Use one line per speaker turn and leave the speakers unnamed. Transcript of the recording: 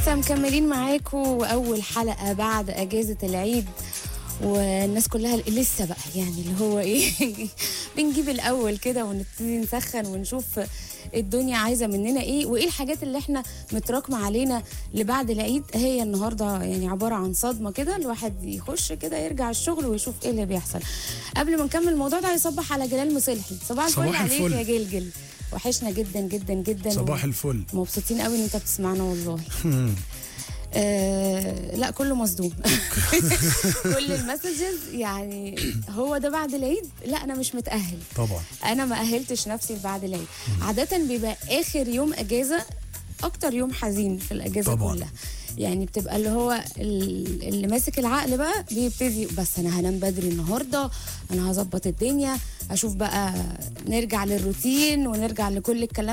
لسه مكملين معاكم واول حلقه بعد اجازه العيد والناس كلها لسه بقى يعني اللي هو ايه بنجيب الاول كده ونبتدي نسخن ونشوف الدنيا عايزه مننا ايه وايه الحاجات اللي احنا متراكمه علينا لبعد العيد هي النهارده يعني عباره عن صدمه كده الواحد يخش كده يرجع الشغل ويشوف ايه اللي بيحصل قبل ما نكمل الموضوع ده هيصبح على جلال مصلحي صباح الفل
صباح
عليك
الفل.
يا جلجل وحشنا جدا جدا جدا
صباح الفل
مبسوطين قوي ان انت بتسمعنا والله آه لا كله مصدوم كل المسجز يعني هو ده بعد العيد لا انا مش متاهل
طبعا
انا ما اهلتش نفسي بعد العيد عاده بيبقى اخر يوم اجازه اكتر يوم حزين في الاجازه
طبعاً.
كلها يعني بتبقى اللي هو ال- اللي ماسك العقل بقى بيبتدي بس انا هنام بدري النهارده انا هظبط الدنيا اشوف بقى نرجع للروتين ونرجع لكل الكلام